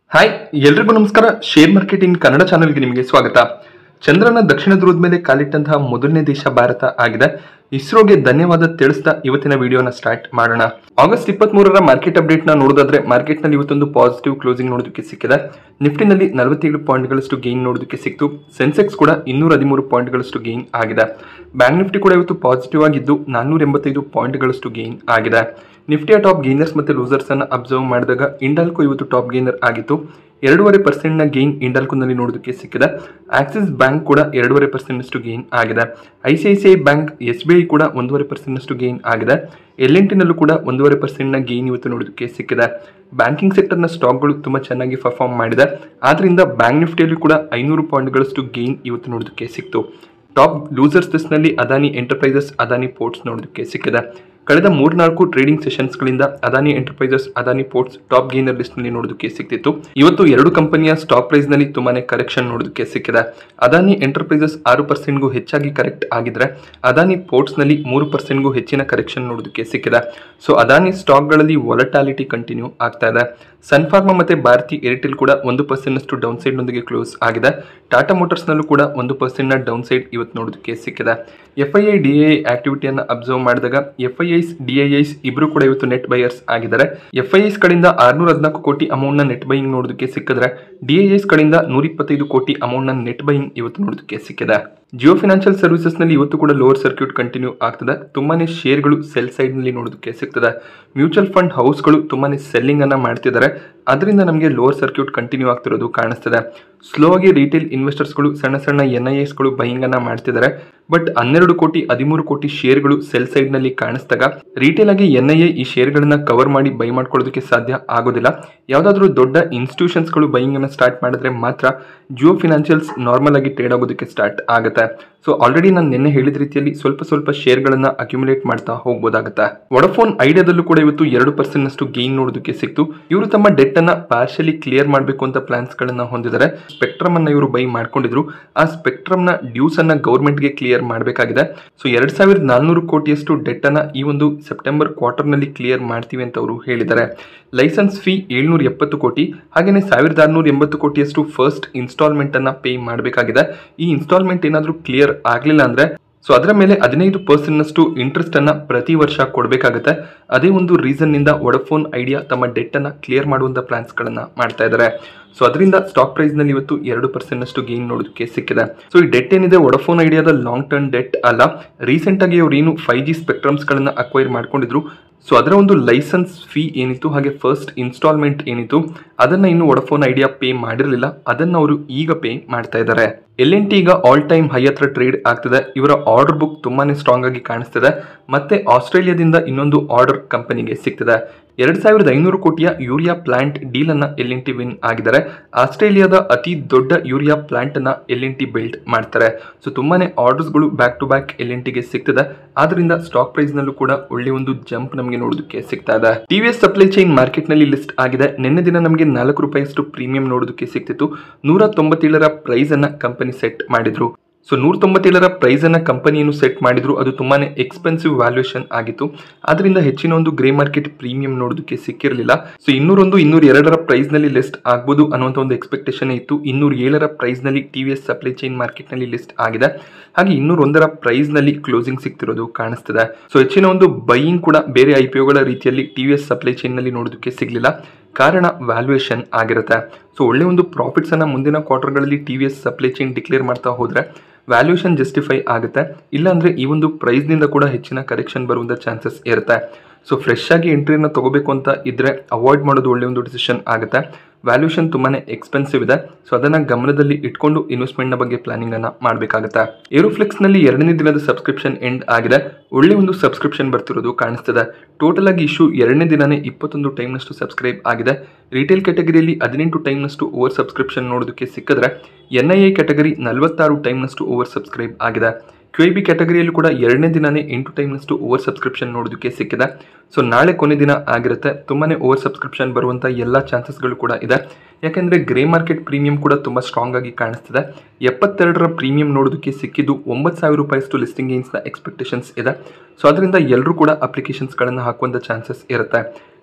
hi ಎಲ್ರಿಗೂ ನಮಸ್ಕಾರ share market in Kannada ಚಾನೆಲ್ಗೆ ನಿಮಗೆ ಸ್ವಾಗತ ಚಂದ್ರನ ದಕ್ಷಿಣ ಧ್ರುವದ ಮೇಲೆ ಕಾಲಿಟ್ಟಂತಹ ಮೊದಲನೇ ದೇಶ ಭಾರತ ಆಗಿದೆ ಇಸ್ರೋಗೆ ಧನ್ಯವಾದ ತಿಳಿಸ್ತಾ ಇವತ್ತಿನ ವಿಡಿಯೋನ ಸ್ಟಾರ್ಟ್ ಮಾಡೋಣ ಆಗಸ್ಟ್ ಇಪ್ಪತ್ತ್ ಮೂರರ ಮಾರ್ಕೆಟ್ ಅಪ್ಡೇಟ್ ನ ನೋಡೋದಾದ್ರೆ ಮಾರ್ಕೆಟ್ ನಲ್ಲಿ ಇವತ್ತೊಂದು ಪಾಸಿಟಿವ್ ಕ್ಲೋಸಿಂಗ್ ನೋಡೋದಕ್ಕೆ ಸಿಕ್ಕಿದೆ ನಿಫ್ಟಿನಲ್ಲಿ ನಲವತ್ತೇಳು ಪಾಯಿಂಟ್ಗಳಷ್ಟು ಗೇನ್ ನೋಡೋದಕ್ಕೆ ಸಿಕ್ತು ಸೆನ್ಸೆಕ್ಸ್ ಕೂಡ ಇನ್ನೂರ ಹದಿಮೂರು ಪಾಯಿಂಟ್ಗಳಷ್ಟು ಗೇನ್ ಆಗಿದೆ ಬ್ಯಾಂಕ್ ನಿಫ್ಟಿ ಕೂಡ ಇವತ್ತು ಪಾಸಿಟಿವ್ ಆಗಿದ್ದು ನಾನ್ನೂರ ಎಂಬತ್ತೈದು ಪಾಯಿಂಟ್ಗಳಷ್ಟು ಗೇನ್ ಆಗಿದೆ ನಿಫ್ಟಿಯ ಟಾಪ್ ಗೇನರ್ಸ್ ಮತ್ತು ಲೂಸರ್ಸ್ ಅನ್ನ ಅಬ್ಸರ್ವ್ ಮಾಡಿದಾಗ ಇಂಡಾಲ್ಕೋ ಇವತ್ತು ಟಾಪ್ ಗೇನರ್ ಆಗಿತ್ತು ಎರಡೂವರೆ ಪರ್ಸೆಂಟ್ನ ಗೇನ್ ಇಂಡಾಲ್ಕೋನಲ್ಲಿ ನೋಡೋದಕ್ಕೆ ಸಿಕ್ಕಿದೆ ಆಕ್ಸಿಸ್ ಬ್ಯಾಂಕ್ ಕೂಡ ಎರಡೂವರೆ ಪರ್ಸೆಂಟ್ನಷ್ಟು ಗೇನ್ ಆಗಿದೆ I C I C I bank S B I ಕೂಡ ಒಂದೂವರೆ ಪರ್ಸೆಂಟ್ನಷ್ಟು ಗೇನ್ ಆಗಿದೆ ಎಲ್ ಎನ್ ಟಿನಲ್ಲೂ ಕೂಡ ಒಂದೂವರೆ ಪರ್ಸೆಂಟ್ನ ಗೇನ್ ಇವತ್ತು ನೋಡೋದಕ್ಕೆ ಸಿಕ್ಕಿದೆ ಬ್ಯಾಂಕಿಂಗ್ ಸೆಕ್ಟರ್ನ ಸ್ಟಾಕ್ಗಳು ತುಂಬ ಚೆನ್ನಾಗಿ ಪರ್ಫಾರ್ಮ್ ಮಾಡಿದೆ ಆದ್ರಿಂದ ಬ್ಯಾಂಕ್ ನಿಫ್ಟಿಯಲ್ಲಿ ಕೂಡ ಐನೂರು ಪಾಯಿಂಟ್ಗಳಷ್ಟು ಗೇನ್ ಇವತ್ತು ನೋಡೋದಕ್ಕೆ ಸಿಕ್ತು ಟಾಪ್ ಲೂಸರ್ಸ್ ಲಿಸ್ಟ್ನಲ್ಲಿ ಅದಾನಿ ಎಂಟರ್ಪ್ರೈಸಸ್ ಅದಾನಿ ಪೋರ್ಟ್ಸ್ ನೋಡೋದಕ್ಕೆ ಸಿಕ್ಕಿದೆ ಕಳೆದ ಮೂರ್ನಾಲ್ಕು ಟ್ರೇಡಿಂಗ್ ಸೆಷನ್ಸ್ಗಳಿಂದ Adani Enterprises Adani Ports top gainer ಲಿಸ್ಟ್ನಲ್ಲಿ ನೋಡೋದಕ್ಕೆ ಸಿಕ್ತಿತ್ತು ಇವತ್ತು ಎರಡು ಕಂಪನಿಯ ಸ್ಟಾಕ್ ಪ್ರೈಸ್ನಲ್ಲಿ ತುಂಬಾನೇ ಕರೆಕ್ಷನ್ ನೋಡೋದಕ್ಕೆ ಸಿಕ್ಕಿದೆ ಅದಾನಿ ಎಂಟರ್ಪ್ರೈಸಸ್ ಆರು ಪರ್ಸೆಂಟ್ಗೂ ಹೆಚ್ಚಾಗಿ ಕರೆಕ್ಟ್ ಆಗಿದ್ರೆ ಅದಾನಿ ಪೋರ್ಟ್ಸ್ನಲ್ಲಿ ಮೂರು ಪರ್ಸೆಂಟ್ಗೂ ಹೆಚ್ಚಿನ ಕರೆಕ್ಷನ್ ನೋಡೋದಕ್ಕೆ ಸಿಕ್ಕಿದೆ ಸೊ ಅದಾನಿ ಸ್ಟಾಕ್ಗಳಲ್ಲಿ ವಾಲಟಾಲಿಟಿ ಕಂಟಿನ್ಯೂ ಆಗ್ತಾ ಇದೆ ಸನ್ಫಾರ್ಮಾ ಮತ್ತೆ ಭಾರತಿ ಏರ್ಟೆಲ್ ಕೂಡ ಒಂದು ಪರ್ಸೆಂಟ್ನಷ್ಟು ಡೌನ್ ಸೈಡ್ನೊಂದಿಗೆ ಕ್ಲೋಸ್ ಆಗಿದೆ ಟಾಟಾ ಮೋಟರ್ಸ್ನಲ್ಲೂ ಕೂಡ ಒಂದು ಪರ್ಸೆಂಟ್ನ ಡೌನ್ ಸೈಡ್ ಇವತ್ತು ನೋಡೋದಕ್ಕೆ ಸಿಕ್ಕಿದೆ F I I D I ಆಕ್ಟಿವಿಟಿಯನ್ನು ಅಬ್ಸರ್ವ್ ಮಾಡಿದಾಗ F I Is D I Is ಇಬ್ರು ಕೂಡ ಇವತ್ತು ನೆಟ್ ಬೈಯರ್ಸ್ ಆಗಿದ್ದಾರೆ ಎಫ್ ಐ ಐಸ್ ಕಡೆಯಿಂದ ಆರ್ನೂರ ಹದಿನಾಲ್ಕು ಕೋಟಿ ಅಮೌಂಟ್ನ ನೆಟ್ ಬೈಯಿಂಗ್ ನೋಡೋದಕ್ಕೆ ಸಿಕ್ಕಿದ್ರೆ ಡಿ ಐ ಐಸ್ ಕಡೆಯಿಂದ ನೂರ ಇಪ್ಪತ್ತೈದು ಕೋಟಿ ಅಮೌಂಟ್ನ ನೆಟ್ ಬೈಯಿಂಗ್ ಇವತ್ತು ನೋಡೋದಕ್ಕೆ ಸಿಕ್ಕಿದೆ ಜಿಯೋ ಫಿನಾನ್ಷಿಯಲ್ ಸರ್ವಿಸಸ್ನಲ್ಲಿ ಇವತ್ತು ಕೂಡ ಲೋವರ್ ಸರ್ಕ್ಯೂಟ್ ಕಂಟಿನ್ಯೂ ಆಗ್ತದೆ ತುಂಬಾನೇ ಶೇರ್ಗಳು ಸೆಲ್ ಸೈಡ್ನಲ್ಲಿ ನೋಡೋದಕ್ಕೆ ಸಿಗ್ತದೆ ಮ್ಯೂಚುವಲ್ ಫಂಡ್ ಹೌಸ್ಗಳು ತುಂಬಾನೇ ಸೆಲ್ಲಿಂಗ್ ಅನ್ನ ಮಾಡ್ತಿದ್ದಾರೆ ಅದರಿಂದ ನಮಗೆ ಲೋವರ್ ಸರ್ಕ್ಯೂಟ್ ಕಂಟಿನ್ಯೂ ಆಗ್ತಿರೋದು ಕಾಣಿಸ್ತದೆ ಸ್ಲೋ ಆಗಿ ರಿಟೇಲ್ ಇನ್ವೆಸ್ಟರ್ಸ್ಗಳು ಸಣ್ಣ ಸಣ್ಣ ಎನ್ ಐ ಎಸ್ಗಳು ಬೈಯಿಂಗ್ ಅನ್ನ ಮಾಡ್ತಿದ್ದಾರೆ ಬಟ್ ಹನ್ನೆರಡು ಕೋಟಿ ಹದಿಮೂರು ಕೋಟಿ ಶೇರ್ಗಳು ಸೆಲ್ ಸೈಡ್ನಲ್ಲಿ ಕಾಣಿಸಿದಾಗ ರಿಟೇಲ್ ಆಗಿ ಎನ್ ಐ ಎ ಈ ಶೇರ್ಗಳನ್ನ ಕವರ್ ಮಾಡಿ ಬೈ ಮಾಡ್ಕೊಳ್ಳೋದಕ್ಕೆ ಸಾಧ್ಯ ಆಗೋದಿಲ್ಲ ಯಾವುದಾದ್ರೂ ದೊಡ್ಡ ಇನ್ಸ್ಟಿಟ್ಯೂಷನ್ಸ್ಗಳು ಬೈಯಿಂಗ್ ಅನ್ನ ಸ್ಟಾರ್ಟ್ ಮಾಡಿದ್ರೆ ಮಾತ್ರ ಜಿಯೋ ಫಿನಾನ್ಷಿಯಲ್ಸ್ ನಾರ್ಮಲ್ ಆಗಿ ಟ್ರೇಡ್ ಆಗೋದಕ್ಕೆ ಸ್ಟಾರ್ಟ್ ಆಗುತ್ತೆ ಸೊ ಆಲ್ರೆಡಿ ನಾನು ನಿನ್ನೆ ಹೇಳಿದ ರೀತಿಯಲ್ಲಿ ಸ್ವಲ್ಪ ಸ್ವಲ್ಪ ಶೇರ್ಗಳನ್ನ ಅಕ್ಯುಮುಲೇಟ್ ಮಾಡ್ತಾ ಹೋಗ್ಬೋದಾಗುತ್ತೆ ವಡಫೋನ್ ಐಡಿಯಾದಲ್ಲೂ ಕೂಡ ಇವತ್ತು ಎರಡು ಪರ್ಸೆಂಟ್ ನಷ್ಟು ಗೇನ್ ನೋಡೋದಕ್ಕೆ ಸಿಕ್ತು ಇವರು ತಮ್ಮ ಡೆಟ್ ಅನ್ನ ಪಾರ್ಷಿಯಲಿ ಕ್ಲಿಯರ್ ಮಾಡಬೇಕು ಅಂತ ಪ್ಲಾನ್ಸ್ ಗಳನ್ನ ಹೊಂದಿದ್ದಾರೆ ಸ್ಪೆಕ್ಟ್ರಮ್ ಅನ್ನ ಇವರು ಬೈ ಮಾಡ್ಕೊಂಡಿದ್ರು ಆ ಸ್ಪೆಕ್ಟ್ರಮ್ ನ ಡ್ಯೂಸ್ ಅನ್ನ ಗೌರ್ಮೆಂಟ್ ಗೆ ಕ್ಲಿಯರ್ ಮಾಡಬೇಕಾಗಿದೆ ಸೊ ಎರಡ್ ಸಾವಿರದ ನಾನ್ನೂರು ಕೋಟಿಯಷ್ಟು ಡೆಟ್ ಅನ್ನ ಈ ಒಂದು ಸೆಪ್ಟೆಂಬರ್ ಕ್ವಾರ್ಟರ್ ನಲ್ಲಿ ಕ್ಲಿಯರ್ ಮಾಡ್ತೀವಿ ಅಂತ ಅವರು ಹೇಳಿದ್ದಾರೆ ಲೈಸೆನ್ಸ್ ಫೀ ಏಳ್ನೂರ ಎಪ್ಪತ್ತು ಕೋಟಿ ಹಾಗೆಯೇ ಸಾವಿರದ ಆರುನೂರ ಎಂಬತ್ತು ಕೋಟಿಯಷ್ಟು ಫಸ್ಟ್ ಇನ್ಸ್ಟಾಲ್ಮೆಂಟ್ ಅನ್ನ ಪೇ ಮಾಡಬೇಕಾಗಿದೆ ಈ ಇನ್ಸ್ಟಾಲ್ಮೆಂಟ್ ಏನಾದರೂ ಕ್ಲಿಯರ್ ಆಗಲಿಲ್ಲ ಅಂದ್ರೆ ಸೊ ಅದರ ಮೇಲೆ ಹದಿನೈದು ಪರ್ಸೆಂಟ್ನಷ್ಟು ಇಂಟ್ರೆಸ್ಟ್ ಅನ್ನ ಪ್ರತಿ ವರ್ಷ ಕೊಡಬೇಕಾಗುತ್ತೆ ಅದೇ ಒಂದು ರೀಸನ್ ನಿಂದ ವಡಫೋನ್ ಐಡಿಯಾ ತಮ್ಮ ಡೆಟ್ ಅನ್ನ ಕ್ಲಿಯರ್ ಮಾಡುವಂತ ಪ್ಲಾನ್ಸ್ ಗಳನ್ನ ಮಾಡ್ತಾ ಇದ್ದಾರೆ ಸೊ ಅದರಿಂದ ಸ್ಟಾಕ್ ಪ್ರೈಸ್ ನಲ್ಲಿ ಇವತ್ತು ಎರಡು ಪರ್ಸೆಂಟ್ ನಷ್ಟು ಗೇನ್ ನೋಡೋದಕ್ಕೆ ಸಿಕ್ಕಿದೆ ಸೊ ಈ ಡೆಟ್ ಏನಿದೆ ವಡಫೋನ್ ಐಡಿಯಾದ ಲಾಂಗ್ ಟರ್ಮ್ ಡೆಟ್ ಅಲ್ಲ ರೀಸೆಂಟ್ ಆಗಿ ಅವ್ರು ಏನು ಫೈವ್ ಜಿ ಸ್ಪೆಕ್ಟ್ರಮ್ಸ್ ಗಳನ್ನ ಅಕ್ವೈರ್ ಮಾಡ್ಕೊಂಡಿದ್ರು ಸೊ ಅದರ ಒಂದು ಲೈಸೆನ್ಸ್ ಫೀ ಏನಿತ್ತು ಹಾಗೆ ಫಸ್ಟ್ ಇನ್ಸ್ಟಾಲ್ಮೆಂಟ್ ಏನಿತ್ತು ಅದನ್ನ ಇನ್ನು ವಡಫೋನ್ ಐಡಿಯಾ ಪೇ ಮಾಡಿರಲಿಲ್ಲ ಅದನ್ನ ಅವರು ಈಗ ಪೇ ಮಾಡ್ತಾ ಇದ್ದಾರೆ ಎಲ್ ಎನ್ ಟಿ ಈಗ ಆಲ್ ಟೈಮ್ ಹೈ ಹತ್ರ ಟ್ರೇಡ್ ಆಗ್ತಿದೆ ಇವರ ಆರ್ಡರ್ ಬುಕ್ ತುಂಬಾನೇ ಸ್ಟ್ರಾಂಗ್ ಆಗಿ ಕಾಣಿಸ್ತಿದೆ ಮತ್ತೆ ಆಸ್ಟ್ರೇಲಿಯಾದಿಂದ ಇನ್ನೊಂದು ಆರ್ಡರ್ ಕಂಪನಿಗೆ ಸಿಗ್ತಿದೆ ಎರಡ್ ಸಾವಿರದ ಐನೂರು ಕೋಟಿಯ ಯೂರಿಯಾ ಪ್ಲಾಂಟ್ ಡೀಲ್ ಅನ್ನ ಎಲ್ ಎನ್ ಟಿ ವಿನ್ ಆಗಿದ್ದಾರೆ ಆಸ್ಟ್ರೇಲಿಯಾದ ಅತಿ ದೊಡ್ಡ ಯೂರಿಯಾ ಪ್ಲಾಂಟ್ ಅನ್ನ ಎಲ್ ಎನ್ ಟಿ ಬಿಲ್ಡ್ ಮಾಡ್ತಾರೆ ಸೊ ತುಂಬಾನೇ ಆರ್ಡರ್ಸ್ಗಳು back to back L N ಟಿಗೆ ಸಿಗ್ತದೆ ಆದ್ರಿಂದ ಸ್ಟಾಕ್ ಪ್ರೈಸ್ ನಲ್ಲೂ ಕೂಡ ಒಳ್ಳೆ ಒಂದು ಜಂಪ್ ನಮಗೆ ನೋಡೋದಕ್ಕೆ ಸಿಗ್ತಾ ಇದೆ ಟಿವಿಎಸ್ ಸಪ್ಲೈ ಚೈನ್ ಮಾರ್ಕೆಟ್ ನಲ್ಲಿ ಲಿಸ್ಟ್ ಆಗಿದೆ ನಿನ್ನೆ ದಿನ ನಮಗೆ ನಾಲ್ಕು ರೂಪಾಯಿಯಷ್ಟು ಪ್ರೀಮಿಯಂ ನೋಡೋದಕ್ಕೆ ಸಿಗ್ತಿತ್ತು ನೂರ ತೊಂಬತ್ತೇಳರ ಪ್ರೈಸ್ ಅನ್ನ ಕಂಪನಿ ಸೆಟ್ ಮಾಡಿದ್ರು ಸೊ ನೂರ ತೊಂಬತ್ತೇಳರ ಪ್ರೈಸ್ ಅನ್ನ ಕಂಪನಿಯನ್ನು ಸೆಟ್ ಮಾಡಿದ್ರು ಅದು ತುಂಬಾನೇ ಎಕ್ಸ್ಪೆನ್ಸಿವ್ ವ್ಯಾಲ್ಯೂಯೇಷನ್ ಆಗಿತ್ತು ಅದರಿಂದ ಹೆಚ್ಚಿನ ಒಂದು ಗ್ರೇ ಮಾರ್ಕೆಟ್ ಪ್ರೀಮಿಯಂ ನೋಡೋದಕ್ಕೆ ಸಿಕ್ಕಿರಲಿಲ್ಲ ಸೊ ಇನ್ನೂರೊಂದು ಇನ್ನೂರ ಎರಡರ ಪ್ರೈಸ್ ನಲ್ಲಿ ಲಿಸ್ಟ್ ಆಗ್ಬೋದು ಅನ್ನುವಂಥ ಒಂದು ಎಕ್ಸ್ಪೆಕ್ಟೇಷನ್ ಇತ್ತು ಇನ್ನೂರ ಏಳರ ಪ್ರೈಸ್ ನಲ್ಲಿ T V S supply chain market ನಲ್ಲಿ ಲಿಸ್ಟ್ ಆಗಿದೆ ಹಾಗೆ ಇನ್ನೂರ ಒಂದರ ಪ್ರೈಸ್ ನಲ್ಲಿ ಕ್ಲೋಸಿಂಗ್ ಸಿಗ್ತಿರೋದು ಕಾಣಿಸ್ತಿದೆ ಸೊ ಹೆಚ್ಚಿನ ಒಂದು ಬೈಯಿಂಗ್ ಕೂಡ ಬೇರೆ ಐ ಪಿ ಒಗಳ ರೀತಿಯಲ್ಲಿ T V S supply chain ನಲ್ಲಿ ನೋಡೋದಕ್ಕೆ ಸಿಗ್ಲಿಲ್ಲ ಕಾರಣ ವ್ಯಾಲ್ಯೂಯೇಷನ್ ಆಗಿರುತ್ತೆ ಸೊ ಒಳ್ಳೆ ಒಂದು ಪ್ರಾಫಿಟ್ಸ್ ಅನ್ನ ಮುಂದಿನ ಕ್ವಾರ್ಟರ್ಗಳಲ್ಲಿ T V S supply chain declare ಮಾಡ್ತಾ ಹೋದ್ರೆ ವ್ಯಾಲ್ಯೂಯೇಷನ್ ಜಸ್ಟಿಫೈ ಆಗುತ್ತೆ ಇಲ್ಲಾಂದ್ರೆ ಈ ಒಂದು ಪ್ರೈಸ್ನಿಂದ ಕೂಡ ಹೆಚ್ಚಿನ ಕರೆಕ್ಷನ್ ಬರುವಂಥ ಚಾನ್ಸಸ್ ಇರುತ್ತೆ ಸೊ ಫ್ರೆಶ್ ಆಗಿ ಎಂಟ್ರಿನ ತಗೋಬೇಕು ಅಂತ ಇದ್ರೆ ಅವಾಯ್ಡ್ ಮಾಡೋದು ಒಳ್ಳೆ ಒಂದು ಡಿಸಿಷನ್ ಆಗುತ್ತೆ ವ್ಯಾಲ್ಯೂಷನ್ ತುಂಬಾನೇ ಎಕ್ಸ್ಪೆನ್ಸಿವ್ ಇದೆ ಸೊ ಅದನ್ನ ಗಮನದಲ್ಲಿ ಇಟ್ಕೊಂಡು ಇನ್ವೆಸ್ಟ್ಮೆಂಟ್ನ ಬಗ್ಗೆ ಪ್ಲಾನಿಂಗ್ ಅನ್ನ ಮಾಡಬೇಕಾಗುತ್ತೆ ಏರೋಫ್ಲೆಕ್ಸ್ ನಲ್ಲಿ ಎರಡನೇ ದಿನದ ಸಬ್ಸ್ಕ್ರಿಪ್ಷನ್ ಎಂಡ್ ಆಗಿದೆ ಒಳ್ಳೆ ಒಂದು ಸಬ್ಸ್ಕ್ರಿಪ್ಷನ್ ಬರ್ತಿರೋದು ಕಾಣಿಸ್ತಿದೆ ಟೋಟಲ್ ಆಗಿ ಇಶ್ಯೂ ಎರಡನೇ ದಿನನೇ ಇಪ್ಪತ್ತೊಂದು ಟೈಮ್ನಷ್ಟು ಸಬ್ಸ್ಕ್ರೈಬ್ ಆಗಿದೆ ರಿಟೇಲ್ ಕ್ಯಾಟಗರಿಯಲ್ಲಿ ಹದಿನೆಂಟು ಟೈಮ್ನಷ್ಟು ಓವರ್ ಸಬ್ಸ್ಕ್ರಿಪ್ಷನ್ ನೋಡೋದಕ್ಕೆ ಸಿಕ್ಕಿದ್ರೆ ಎನ್ ಐ ಎ ಕ್ಯಾಟಗರಿ ನಲವತ್ತಾರು ಟೈಮ್ನಷ್ಟು ಓವರ್ ಸಬ್ಸ್ಕ್ರೈಬ್ ಆಗಿದೆ ಕ್ಯೂ ಐ ಬಿ ಕ್ಯಾಟಗರಿಯಲ್ಲೂ ಕೂಡ ಎರಡನೇ ದಿನನೇ ಎಂಟು ಟೈಮ್ನಷ್ಟು ಓವರ್ ಸಬ್ಸ್ಕ್ರಿಪ್ಷನ್ ನೋಡೋದಕ್ಕೆ ಸಿಕ್ಕಿದೆ ಸೊ ನಾಳೆ ಕೊನೆ ದಿನ ಆಗಿರುತ್ತೆ ತುಂಬಾನೇ ಓವರ್ ಸಬ್ಸ್ಕ್ರಿಪ್ಷನ್ ಬರುವಂಥ ಎಲ್ಲ ಚಾನ್ಸಸ್ಗಳು ಕೂಡ ಇದೆ ಯಾಕೆಂದರೆ ಗ್ರೇ ಮಾರ್ಕೆಟ್ ಪ್ರೀಮಿಯಂ ಕೂಡ ತುಂಬ ಸ್ಟ್ರಾಂಗ್ ಆಗಿ ಕಾಣಿಸ್ತಿದೆ ಎಪ್ಪತ್ತೆರಡರ ಪ್ರೀಮಿಯಂ ನೋಡೋದಕ್ಕೆ ಸಿಕ್ಕಿದ್ದು ಒಂಬತ್ತು ಸಾವಿರ ರೂಪಾಯಿಷ್ಟು ಲಿಸ್ಟಿಂಗ್ ಗೇನ್ಸ್ನ ಎಕ್ಸ್ಪೆಕ್ಟೇಷನ್ಸ್ ಇದೆ ಸೊ ಅದರಿಂದ ಎಲ್ಲರೂ ಕೂಡ ಅಪ್ಲಿಕೇಶನ್ಸ್ಗಳನ್ನು ಹಾಕುವಂಥ ಚಾನ್ಸಸ್ ಇರುತ್ತೆ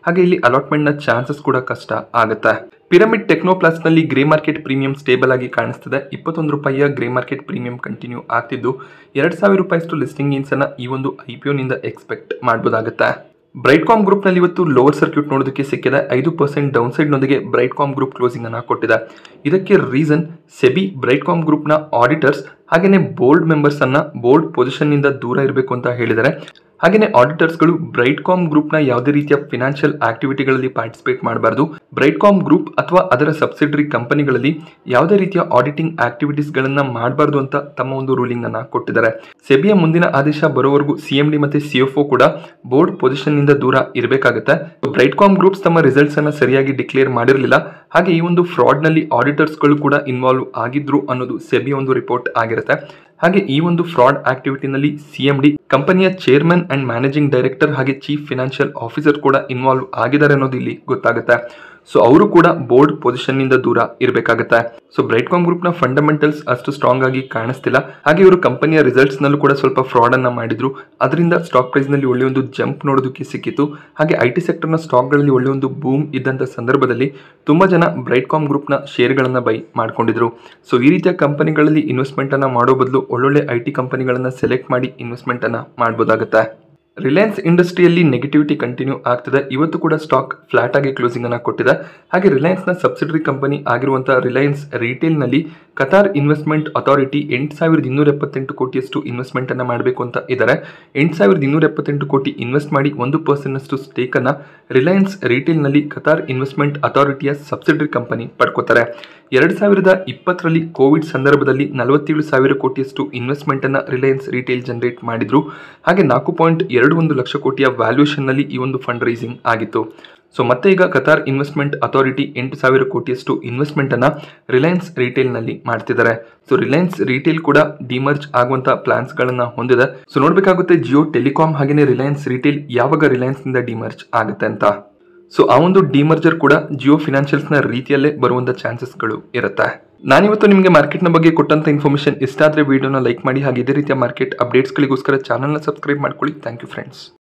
ಹಾಗೆ ಇಲ್ಲಿ ಅಲಾಟ್ಮೆಂಟ್ನ ಚಾನ್ಸಸ್ ಕೂಡ ಕಷ್ಟ ಆಗುತ್ತೆ ಪಿರಮಿಡ್ ಟೆಕ್ನೋಪ್ಲಾಸ್ ನಲ್ಲಿ ಗ್ರೇ ಮಾರ್ಕೆಟ್ ಪ್ರೀಮಿಯಂ ಸ್ಟೇಬಲ್ ಆಗಿ ಕಾಣಿಸ್ತಿದೆ ಇಪ್ಪತ್ತೊಂದು ರೂಪಾಯಿಯ ಗ್ರೇ ಮಾರ್ಕೆಟ್ ಪ್ರೀಮಿಯಂ ಕಂಟಿನ್ಯೂ ಆಗ್ತಿದ್ದು ಎರಡ್ ಸಾವಿರ ರೂಪಾಯಿಷ್ಟು ಲಿಸ್ಟಿಂಗ್ ಇನ್ಸ್ ಅನ್ನ ಈ ಒಂದು ಐ ಪಿ ನಿಂದ ಎಕ್ಸ್ಪೆಕ್ಟ್ ಮಾಡಬಹುದಾಗುತ್ತೆ ಬ್ರೈಟ್ಕಾಮ್ ಗ್ರೂಪ್ ನಲ್ಲಿ ಇವತ್ತು ಲೋವರ್ ಸರ್ಕ್ಯೂಟ್ ನೋಡೋದಕ್ಕೆ ಸಿಕ್ಕಿದೆ ಐದು ಪರ್ಸೆಂಟ್ ಡೌನ್ ಸೈಡ್ ನೊಂದಿಗೆ ಬ್ರೈಟ್ಕಾಮ್ ಗ್ರೂಪ್ ಕ್ಲೋಸಿಂಗ್ ಅನ್ನ ಕೊಟ್ಟಿದೆ ಇದಕ್ಕೆ ರೀಸನ್ ಸೆಬಿ ಬ್ರೈಟ್ಕಾಮ್ ಗ್ರೂಪ್ ನ ಆಡಿಟರ್ಸ್ ಹಾಗೇನೆ ಬೋರ್ಡ್ ಮೆಂಬರ್ಸ್ ಅನ್ನ ಬೋರ್ಡ್ ಪೊಸಿಷನ್ ನಿಂದ ದೂರ ಇರಬೇಕು ಅಂತ ಹೇಳಿದ್ದಾರೆ ಹಾಗೆಯೇ ಆಡಿಟರ್ಸ್ಗಳು ಬ್ರೈಟ್ಕಾಮ್ ಗ್ರೂಪ್ನ ಯಾವುದೇ ರೀತಿಯ ಫಿನಾನ್ಷಿಯಲ್ ಆಕ್ಟಿವಿಟಿಗಳಲ್ಲಿ ಪಾರ್ಟಿಸಿಪೇಟ್ ಮಾಡಬಾರ್ದು ಬ್ರೈಟ್ಕಾಮ್ ಗ್ರೂಪ್ ಅಥವಾ ಅದರ ಸಬ್ಸಿಡರಿ ಕಂಪನಿಗಳಲ್ಲಿ ಯಾವುದೇ ರೀತಿಯ ಆಡಿಟಿಂಗ್ ಆಕ್ಟಿವಿಟೀಸ್ಗಳನ್ನ ಮಾಡಬಾರ್ದು ಅಂತ ತಮ್ಮ ಒಂದು ರೂಲಿಂಗ್ ಅನ್ನ ಕೊಟ್ಟಿದ್ದಾರೆ ಸೆಬಿಯ ಮುಂದಿನ ಆದೇಶ ಬರೋವರೆಗೂ ಸಿಎಂಡಿ ಮತ್ತೆ ಸಿಎಫ್ಒ ಕೂಡ ಬೋರ್ಡ್ ಪೊಸಿಷನ್ ನಿಂದ ದೂರ ಇರಬೇಕಾಗುತ್ತೆ ಬ್ರೈಟ್ಕಾಮ್ ಗ್ರೂಪ್ಸ್ ತಮ್ಮ ರಿಸಲ್ಟ್ಸ್ ಅನ್ನ ಸರಿಯಾಗಿ ಡಿಕ್ಲೇರ್ ಮಾಡಿರಲಿಲ್ಲ ಹಾಗೆ ಈ ಒಂದು ಫ್ರಾಡ್ ನಲ್ಲಿ ಆಡಿಟರ್ಸ್ಗಳು ಕೂಡ ಇನ್ವಾಲ್ವ್ ಆಗಿದ್ರು ಅನ್ನೋದು ಸೆಬಿಯ ಒಂದು ರಿಪೋರ್ಟ್ ಆಗಿರುತ್ತೆ ಹಾಗೆ ಈ ಒಂದು ಫ್ರಾಡ್ ಆಕ್ಟಿವಿಟಿನಲ್ಲಿ ಸಿಎಂಡಿ ಕಂಪನಿಯ ಚೇರ್ಮನ್ ಅಂಡ್ ಮ್ಯಾನೇಜಿಂಗ್ ಡೈರೆಕ್ಟರ್ ಹಾಗೆ ಚೀಫ್ ಫಿನಾನ್ಷಿಯಲ್ ಆಫೀಸರ್ ಕೂಡ ಇನ್ವಾಲ್ವ್ ಆಗಿದ್ದಾರೆ ಅನ್ನೋದು ಇಲ್ಲಿ ಗೊತ್ತಾಗುತ್ತೆ ಸೊ ಅವರು ಕೂಡ ಬೋರ್ಡ್ ಪೊಸಿಷನ್ ನಿಂದ ದೂರ ಇರಬೇಕಾಗುತ್ತೆ ಸೊ ಬ್ರೈಟ್ಕಾಮ್ ಗ್ರೂಪ್ ನ ಫಂಡಮೆಂಟಲ್ಸ್ ಅಷ್ಟು ಸ್ಟ್ರಾಂಗ್ ಆಗಿ ಕಾಣಿಸ್ತಿಲ್ಲ ಹಾಗೆ ಇವರು ಕಂಪನಿಯ ರಿಸಲ್ಟ್ಸ್ ನಲ್ಲೂ ಕೂಡ ಸ್ವಲ್ಪ ಫ್ರಾಡ್ ಅನ್ನ ಮಾಡಿದ್ರು ಅದರಿಂದ ಸ್ಟಾಕ್ ಪ್ರೈಸ್ ನಲ್ಲಿ ಒಳ್ಳೆ ಒಂದು ಜಂಪ್ ನೋಡೋದಕ್ಕೆ ಸಿಕ್ಕಿತ್ತು ಹಾಗೆ ಐ ಟಿ ಸೆಕ್ಟರ್ ನ ಸ್ಟಾಕ್ ಗಳಲ್ಲಿ ಒಳ್ಳೆ ಒಂದು ಬೂಮ್ ಇದ್ದಂತ ಸಂದರ್ಭದಲ್ಲಿ ತುಂಬಾ ಜನ ಬ್ರೈಟ್ಕಾಮ್ ಗ್ರೂಪ್ ನ ಶೇರ್ ಗಳನ್ನ ಬೈ ಮಾಡ್ಕೊಂಡಿದ್ರು ಸೊ ಈ ರೀತಿಯ ಕಂಪನಿಗಳಲ್ಲಿ ಇನ್ವೆಸ್ಟ್ಮೆಂಟ್ ಅನ್ನ ಮಾಡೋ ಬದಲು ಒಳ್ಳೊಳ್ಳೆ ಐ ಟಿ ಕಂಪನಿಗಳನ್ನ ಸೆಲೆಕ್ಟ್ ಮಾಡಿ ಇನ್ವೆಸ್ಟ್ಮೆಂಟ್ ಅನ್ನ ಮಾಡಬಹುದಾಗುತ್ತೆ ರಿಲಯನ್ಸ್ ಇಂಡಸ್ಟ್ರಿಯಲ್ಲಿ ನೆಗೆಟಿವಿಟಿ ಕಂಟಿನ್ಯೂ ಆಗ್ತಿದೆ ಇವತ್ತು ಕೂಡ ಸ್ಟಾಕ್ ಫ್ಲಾಟ್ ಆಗಿ ಕ್ಲೋಸಿಂಗ್ ಅನ್ನ ಕೊಟ್ಟಿದೆ ಹಾಗೆ ರಿಲಯನ್ಸ್ನ ಸಬ್ಸಿಡರಿ ಕಂಪನಿ ಆಗಿರುವಂತಹ ರಿಲಯನ್ಸ್ ರಿಟೇಲ್ನಲ್ಲಿ ಕತಾರ್ ಇನ್ವೆಸ್ಟ್ಮೆಂಟ್ ಅಥಾರಿಟಿ ಎಂಟು ಸಾವಿರದ ಇನ್ನೂರ ಎಪ್ಪತ್ತೆಂಟು ಕೋಟಿಯಷ್ಟು ಇನ್ವೆಸ್ಟ್ಮೆಂಟ್ ಅನ್ನ ಮಾಡಬೇಕು ಅಂತ ಇದ್ದಾರೆ ಎಂಟು ಸಾವಿರದ ಇನ್ನೂರ ಎಪ್ಪತ್ತೆಂಟು ಕೋಟಿ ಇನ್ವೆಸ್ಟ್ ಮಾಡಿ ಒಂದು ಪರ್ಸೆಂಟ್ ಅಷ್ಟು ಸ್ಟೇಕ್ ಅನ್ನ ರಿಲಯನ್ಸ್ ರಿಟೇಲ್ನಲ್ಲಿ ಕತಾರ್ ಇನ್ವೆಸ್ಟ್ಮೆಂಟ್ ಅಥಾರಿಟಿಯ ಸಬ್ಸಿಡರಿ ಕಂಪನಿ ಪಡ್ಕೋತಾರೆ ಎರಡು ಸಾವಿರದ ಇಪ್ಪತ್ತರಲ್ಲಿ ಕೋವಿಡ್ ಸಂದರ್ಭದಲ್ಲಿ ನಲವತ್ತೇಳು ಸಾವಿರ ಕೋಟಿಯಷ್ಟು ಇನ್ವೆಸ್ಟ್ಮೆಂಟ್ ಅನ್ನ ರಿಲಯನ್ಸ್ ರಿಟೇಲ್ ಜನರೇಟ್ ಮಾಡಿದ್ರು ಹಾಗೆ ನಾಲ್ಕು ಪಾಯಿಂಟ್ ಎರಡು ಒಂದು ಲಕ್ಷ ಕೋಟಿಯ ವ್ಯಾಲ್ಯೂಷನ್ ನಲ್ಲಿ ಈ ಒಂದು ಫಂಡ್ ರೈಸಿಂಗ್ ಆಗಿತ್ತು ಸೊ ಮತ್ತೆ ಈಗ ಕತಾರ್ ಇನ್ವೆಸ್ಟ್ಮೆಂಟ್ ಅಥಾರಿಟಿ ಎಂಟು ಸಾವಿರ ಕೋಟಿಯಷ್ಟು ಇನ್ವೆಸ್ಟ್ಮೆಂಟ್ ಅನ್ನ ರಿಲಯನ್ಸ್ ರಿಟೇಲ್ ನಲ್ಲಿ ಮಾಡ್ತಿದ್ದಾರೆ ಸೊ ರಿಲಯನ್ಸ್ ರಿಟೇಲ್ ಕೂಡ ಡಿಮರ್ಜ್ ಆಗುವಂತ ಪ್ಲಾನ್ಸ್ ಗಳನ್ನ ಹೊಂದಿದೆ ಸೊ ನೋಡ್ಬೇಕಾಗುತ್ತೆ ಜಿಯೋ ಟೆಲಿಕಾಂ ಹಾಗೇನೆ ರಿಲಯನ್ಸ್ ರಿಟೇಲ್ ಯಾವಾಗ ರಿಲಯನ್ಸ್ ನಿಂದ ಡಿಮರ್ಜ್ ಆಗುತ್ತೆ ಅಂತ ಸೊ ಆ ಒಂದು ಡಿಮರ್ಜರ್ ಕೂಡ ಜಿಯೋ ಫಿನಾನ್ಷಿಯಲ್ಸ್ ನ ರೀತಿಯಲ್ಲೇ ಬರುವಂತ ಚಾನ್ಸಸ್ಗಳು ಇರುತ್ತೆ ನಾನಿವತ್ತು ನಿಮಗೆ ಮಾರ್ಕೆಟ್ನ ಬಗ್ಗೆ ಕೊಟ್ಟಂತ ಇನ್ಫಾರ್ಮೇಶನ್ ಇಷ್ಟ ಆದರೆ ವಿಡಿಯೋನ ಲೈಕ್ ಮಾಡಿ ಹಾಗೆ ಇದೇ ರೀತಿಯ ಮಾರ್ಕೆಟ್ ಅಪ್ಡೇಟ್ಸ್ಗಳಿಗೋಸ್ಕರ ಚಾನಲ್ನ ಸಬ್ಸ್ಕ್ರೈಬ್ ಮಾಡ್ಕೊಳ್ಳಿ ಥ್ಯಾಂಕ್ ಯು ಫ್ರೆಂಡ್ಸ್